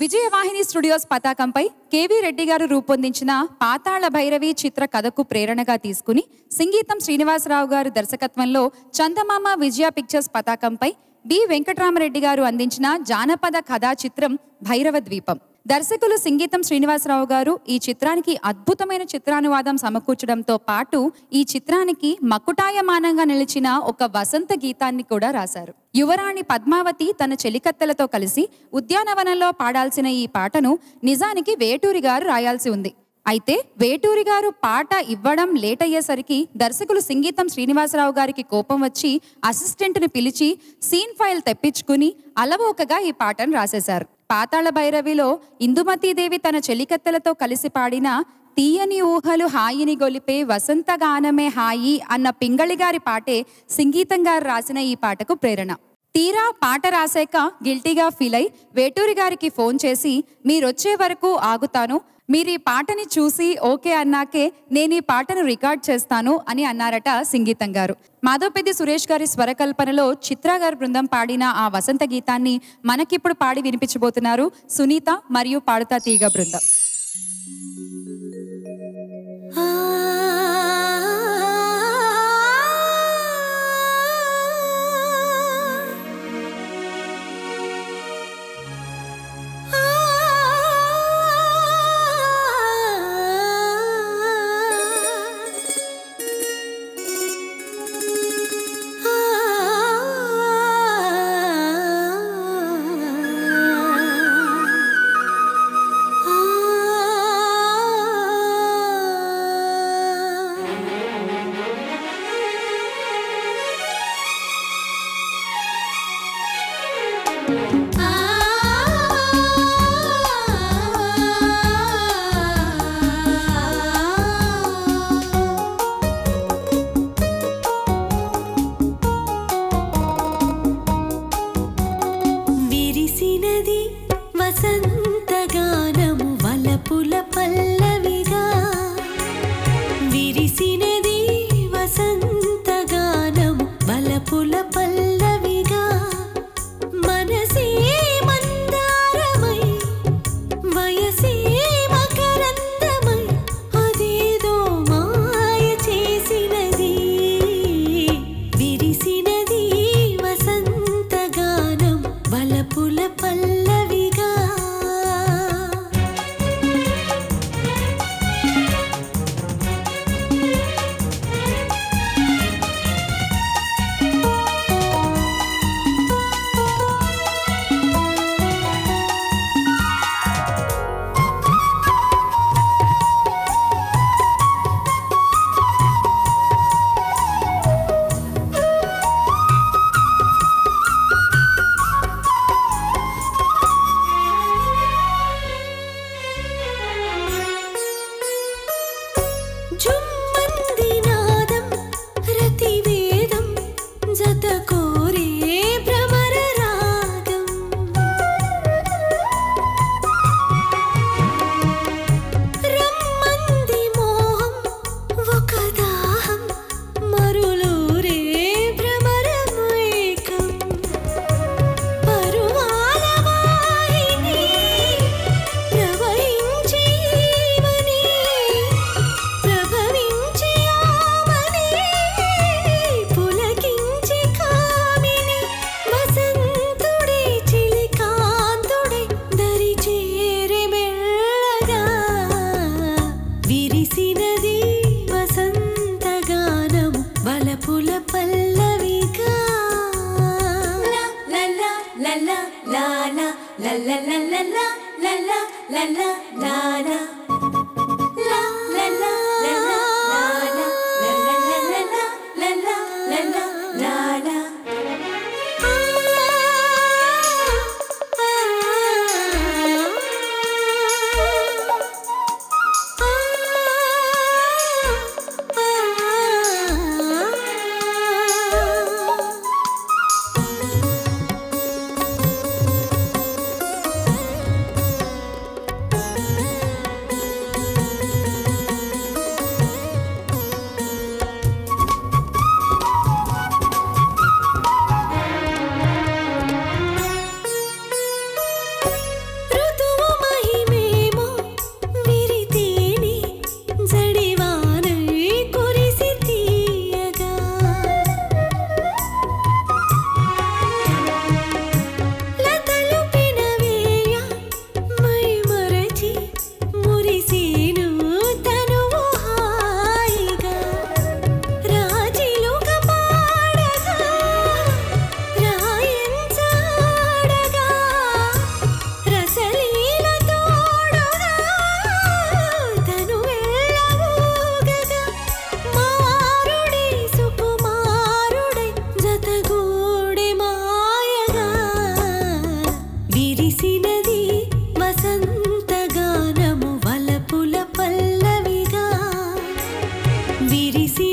Vijayavahini studios పతాకంపై కేవీ రెడ్డి గారు రూపొందించిన పాతాళ భైరవి చిత్ర కథకు ప్రేరణగా తీసుకుని సంగీతం శ్రీనివాసరావు గారు దర్శకత్వంలో చందమామ విజయ పిక్చర్స్ పతాకంపై బి వెంకటరామరెడ్డి గారు అందించిన జానపద కథా చిత్రం భైరవ ద్వీపం దర్శకులు సంగీతం శ్రీనివాసరావు గారు ఈ చిత్రానికి అద్భుతమైన చిత్రానువాదం సమకూర్చడంతో పాటు ఈ చిత్రానికి మకుటాయమానంగా నిలిచిన ఒక వసంత గీతాన్ని కూడా రాశారు యువరాణి పద్మావతి తన చెలికత్తెలతో కలిసి ఉద్యానవనంలో పాడాల్సిన ఈ పాటను నిజానికి వేటూరి గారు రాయాల్సి ఉంది అయితే వేటూరి గారు పాట ఇవ్వడం లేట్ అయ్యేసరికి దర్శకులు సంగీతం శ్రీనివాసరావు గారికి కోపం వచ్చి అసిస్టెంట్ని పిలిచి సీన్ ఫైల్ తెప్పించుకుని అలవోకగా ఈ పాటను రాసేశారు పాతాళ భైరవిలో ఇందుమతీదేవి తన చెలికత్తెలతో కలిసి పాడిన తీయని ఊహలు హాయిని గొలిపే వసంత గానమే హాయి అన్న పింగళి గారి పాటే సంగీతం గారు రాసిన ఈ పాటకు ప్రేరణ తీరా పాట రాశాక గిల్టీగా ఫీల్ అయి వేటూరి గారికి ఫోన్ చేసి మీరొచ్చే వరకు ఆగుతాను మీరు ఈ పాటని చూసి ఓకే అన్నాకే నేను ఈ పాటను రికార్డ్ చేస్తాను అని అన్నారట సంగీతం గారు మాధవపెద్ది సురేష్ గారి స్వరకల్పనలో చిత్ర గారి బృందం పాడిన ఆ వసంత గీతాన్ని మనకిప్పుడు పాడి వినిపించబోతున్నారు సునీత మరియు పాడుతా తీగ బృందం విరిసినది వసంతగానము వలపుల పల్లవిగా విరిసినది వసంతగానము వలపుల పల్లవిగా మనసే మందారమై వయసే మకరందమై అదేదో మాయ చేసినది విరిసినది వసంతగానం వలపుల పల్లవిగా జుమ్మంది నాదం రతివేదం జత కోరే భ్రమర రాగం రమ్మంది మోహం ఒక దాహం మరులూరే భ్రమరమైకం పరువాల వాహిని ప్రవహించేవని ప్రభవించి ఆమని పులకించి కామిని వసంతుడే చిలికాంతుడే దరి చేరి మెల్లగా విరిసినది వసంతగానము బలపుల పల్లవిగా లా లా లా లా లా లా లా లా లా లా లా లా లా లా లా లా లా La la la la la la la la la la la la la la la la ఆ విరిసి